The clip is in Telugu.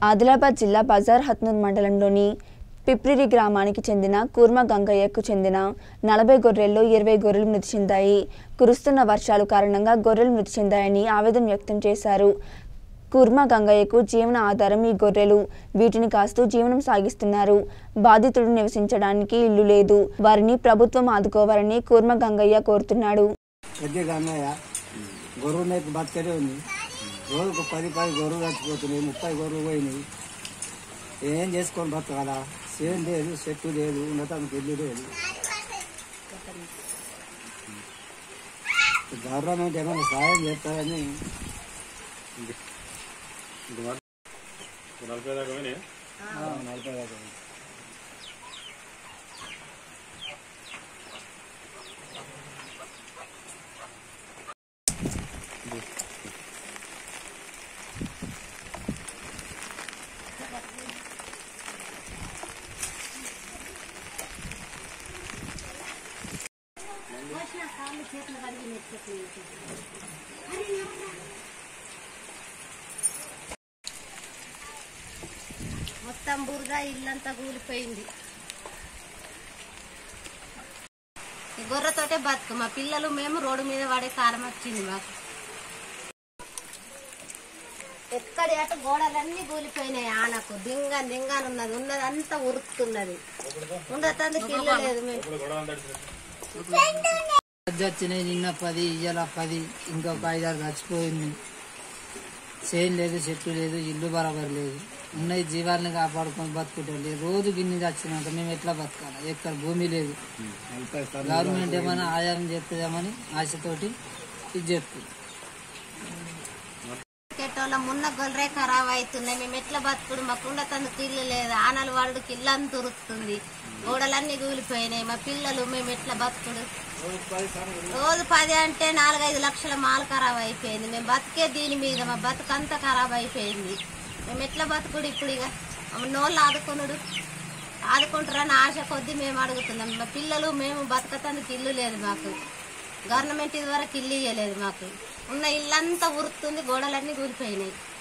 ఆదిలాబాద్ జిల్లా బజార్ హత్నూర్ మండలంలోని పిప్రిరి గ్రామానికి చెందిన కూర్మ గంగయ్యకు చెందిన నలభై గొర్రెల్లో ఇరవై గొర్రెలు మృతి చెందాయి కురుస్తున్న వర్షాలు కారణంగా గొర్రెలు మృతి చెందాయని ఆవేదన వ్యక్తం చేశారు కూర్మ గంగయ్యకు జీవన ఆధారం ఈ గొర్రెలు వీటిని కాస్తూ జీవనం సాగిస్తున్నారు బాధితుడు నివసించడానికి ఇల్లు లేదు వారిని ప్రభుత్వం ఆదుకోవాలని కూర్మ గంగయ్య కోరుతున్నాడు పెద్ద అన్నయ్య గొర్రె మేపు బతికనే ఉంది రోజుకు పది పది గొర్రెలు చచ్చిపోతున్నాయి ముప్పై గొర్రెలు పోయినాయి ఏం చేసుకొని బతకాలా సేమ్ లేదు చెట్టు లేదు ఉండటానికి ఇల్లు లేదు గవర్నమెంట్ ఏమైనా సాయం చేస్తారని నలభై దాకా పోయినాయి నలభై దాకా ఉంది. మొత్తం బురద ఇల్లంతా కూలిపోయింది ఈ గొర్రెతోటే బతుకు మా పిల్లలు మేము రోడ్డు మీద పడే కాలం వచ్చింది మాకు ఎక్కడి అటు గోడలన్నీ కూలిపోయినాయి ఆనకు దింగ దింగాను ఉన్నది ఉన్నది అంతా ఉరుకుతున్నది ఉండటానికి ఇల్లు లేదు మేము మధ్య వచ్చినాయి నిన్న పది ఇయ్యాల పది ఇంకొక ఐదారు చచ్చిపోయింది చేను లేదు చెట్టు లేదు ఇల్లు బరాబర్ లేదు ఉన్నాయి జీవాలని కాపాడుకొని బతుకుంటాం లేదు రోజు గిన్నె చచ్చినాక మేము ఎట్లా బతకాలి ఎక్కడ భూమి లేదు గవర్నమెంట్ ఏమైనా ఆదాయం చేస్తుందేమని ఆశతోటి ఇది చేస్తుంది కెట్టోళ్ళ మున్న గొర్రె ఖరాబ్ అవుతున్నాయి మేము ఎట్లా బతుకుడు మాకు ఉండతందుకు ఇల్లు లేదు ఆనలు వాడుకి ఇల్లు అంత ఉరుకుతుంది గోడలన్నీ కూలిపోయినాయి మా పిల్లలు మేము ఎట్లా బతుకుడు రోజు పది అంటే నాలుగైదు లక్షల మాల ఖరాబ్ అయిపోయింది మేము బతికే దీని మీద మా బతుకంతా ఖరాబ్ అయిపోయింది మేము ఎట్లా బతుకుడు ఇప్పుడు ఇక నోళ్ళు ఆదుకునుడు ఆదుకుంటారని ఆశ కొద్దీ మేము అడుగుతున్నాం మా పిల్లలు మేము బతకటానికి ఇల్లు లేదు మాకు గవర్నమెంట్ ఇది వరకు ఇల్లు ఇవ్వలేదు మాకు ఉన్న ఇల్లంతా ఉరుకుతుంది గోడలన్నీ కూలిపోయినాయి